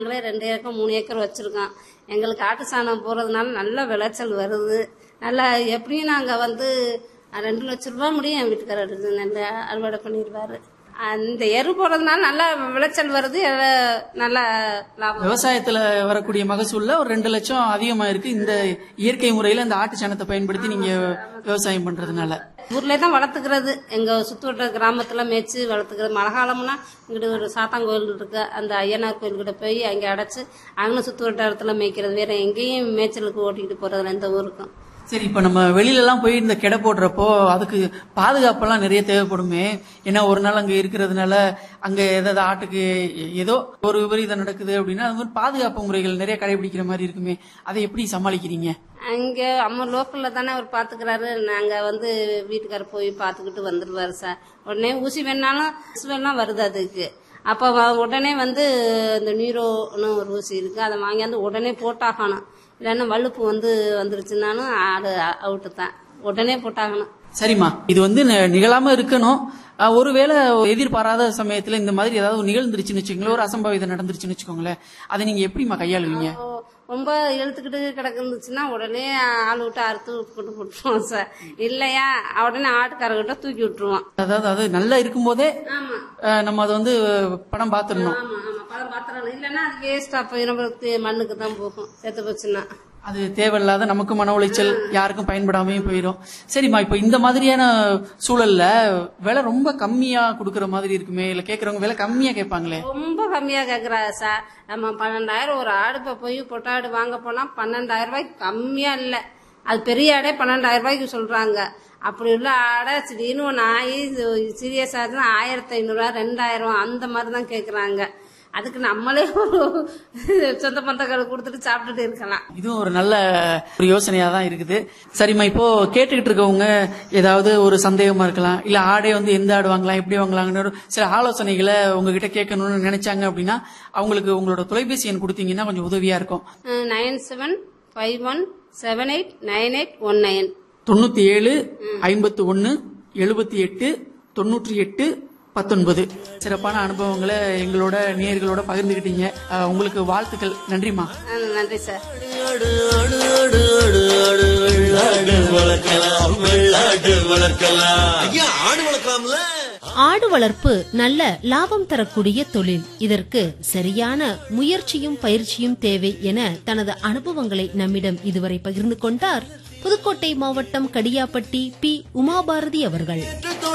நாங்களே ரெண்டு ஏக்கர் மூணு ஏக்கர் வச்சிருக்கோம் எங்களுக்கு ஆட்டு சாணம் போறதுனால நல்ல விளைச்சல் வருது நல்லா எப்படியும் நாங்க வந்து அஹ், ரெண்டு லட்ச ரூபாய் முடியும் என் வீட்டுக்காரர் எடுத்து நல்ல அறுவடை பண்ணிடுவாரு அந்த எரு போடுறதுனால நல்ல விளைச்சல் வருது எல்லாம் நல்லா லாபம் விவசாயத்துல வரக்கூடிய மகசூல்ல ஒரு ரெண்டு லட்சம் அதிகமா இருக்கு இந்த இயற்கை முறையில இந்த ஆட்டு சாணத்தை பயன்படுத்தி நீங்க விவசாயம் பண்றதுனால ஊர்லயே தான் வளர்த்துக்கிறது எங்க சுத்துவட்ட கிராமத்துல மேய்ச்சி வளர்த்துக்கிறது மழை காலம்னா இங்கிட்டு ஒரு சாத்தாங்கோயில் இருக்கு அந்த ஐயனார் கோயில்கிட்ட போய் அங்கே அடைச்சு அங்கே சுத்து வட்டாரத்துல மேய்க்கிறது வேற எங்கேயும் மேய்ச்சலுக்கு ஓட்டிக்கிட்டு போறதில்ல எந்த ஊருக்கும் சரி இப்ப நம்ம வெளியில எல்லாம் போய் இந்த கெடை போடுறப்போ அதுக்கு பாதுகாப்பெல்லாம் நிறைய தேவைப்படுமே ஏன்னா ஒரு நாள் அங்க இருக்கிறதுனால அங்க ஏதாவது ஆட்டுக்கு ஏதோ ஒரு விபரீதம் நடக்குது அப்படின்னா அது மாதிரி பாதுகாப்பு முறைகள் நிறைய கடைபிடிக்கிற மாதிரி இருக்குமே அதை எப்படி சமாளிக்கிறீங்க அங்கே அம்மா லோக்கல்ல தானே அவர் பாத்துக்கிறாரு நாங்க வந்து வீட்டுக்காரர் போய் பாத்துக்கிட்டு வந்துடுவாரு சார் உடனே ஊசி வேணாலும் ஊசி வேணா வருது அதுக்கு அப்போ வ- உடனே வந்து இந்த நீரோன்னு ஒரு ஊசி இருக்கு அதை வாங்கியாந்து உடனே போட்டாகணும் இல்லைன்னா வலுப்பு வந்து வந்துருச்சுனாலும் ஆடு அவுட்டு தான் உடனே போட்டாகணும் சரிம்மா இது வந்து நி- நிகழாம இருக்கணும் அஹ், ஒருவேளை எதிர்பாராத சமயத்துல இந்த மாதிரி ஏதாவது நிகழ்ந்துருச்சுன்னு வச்சுக்கோங்களேன் ஒரு அசம்பாவிதம் நடந்துருச்சுன்னு வச்சுக்கோங்களேன் அதை நீங்க எப்படிம்மா கையாளுவீங்க ஓ, ரொம்ப இழுத்துக்கிட்டு கிடக்குந்துச்சுன்னா உடனே ஆள் விட்டு அறுத்து விட்டு விட்டுருவோம் சார் இல்லையா உடனே ஆட்டுக்காரர்கிட்ட தூக்கி விட்டுருவோம் அதாவது அது நல்லா இருக்கும்போதே ஆமா அஹ், நம்ம அதை வந்து படம் பார்த்துடணும் ஆமா ஆமா பழம் பாத்திரம் இல்லைன்னா அது வேஸ்டா போய் நம்மளுக்கு மண்ணுக்கு தான் போகும் செத்து போச்சுன்னா அது தேவையில்லாத நமக்கு மன உளைச்சல் யாருக்கும் பயன்படாமே போயிடும் சரிம்மா இப்ப இந்த மாதிரியான சூழல்ல விலை ரொம்ப கம்மியா கொடுக்கற மாதிரி இருக்குமே இல்ல கேக்குறவங்க விலை கம்மியா கேட்பாங்களே ரொம்ப கம்மியா கேக்குறா சார் நம்ம பன்னெண்டாயிரம் ஒரு ஆடுப்ப போய் பொட்டாடு வாங்க போனா பன்னெண்டாயிரம் ரூபாய்க்கு கம்மியா இல்ல அது பெரிய ஆடே பன்னெண்டாயிரம் ரூபாய்க்கு சொல்றாங்க அப்படி உள்ள ஆடை திடீர்னு ஒன்று ஆகி சீரியஸ் ஆச்சுன்னா ஆயிரத்தி ஐநூறுரூவா ரெண்டாயிரம் அந்த மாதிரி தான் கேட்குறாங்க அதுக்கு நம்மளே ஒரு சொந்த பந்தங்களை கொடுத்துட்டு சாப்பிட்டுட்டு இருக்கலாம் இதுவும் ஒரு நல்ல ஒரு யோசனையா தான் இருக்குது சரிம்மா இப்போ கேட்டுக்கிட்டு இருக்கவங்க ஏதாவது ஒரு சந்தேகமா இருக்கலாம் இல்ல ஆடே வந்து எந்த ஆடு வாங்கலாம் எப்படி வாங்கலாம்னு ஒரு சில ஆலோசனைகளை உங்ககிட்ட கேட்கணும்னு நினைச்சாங்க அப்படின்னா அவங்களுக்கு உங்களோட தொலைபேசி எண் கொடுத்தீங்கன்னா கொஞ்சம் உதவியா இருக்கும் nine seven five one seven eight nine eight one nine தொண்ணூத்தி ஏழு ஐம்பத்தி ஒன்னு எழுபத்தி எட்டு தொண்ணூற்றி எட்டு பத்தொன்பது சிறப்பான அனுபவங்களை எங்களோட நேயர்களோட பகிர்ந்துக்கிட்டீங்க அஹ், உங்களுக்கு வாழ்த்துக்கள் நன்றிம்மா நன்றி சார் வெள்ளாடு வளர்க்கலாம் வெள்ளாடு வளர்க்கலாம் ஐயா ஆடு வளர்க்கலாம்ல ஆடு வளர்ப்பு நல்ல லாபம் தரக்கூடிய தொழில் இதற்கு சரியான முயற்சியும் பயிற்சியும் தேவை என தனது அனுபவங்களை நம்மிடம் இதுவரை பகிர்ந்து கொண்டார் புதுக்கோட்டை மாவட்டம் கடியாப்பட்டி பி உமாபாரதி அவர்கள்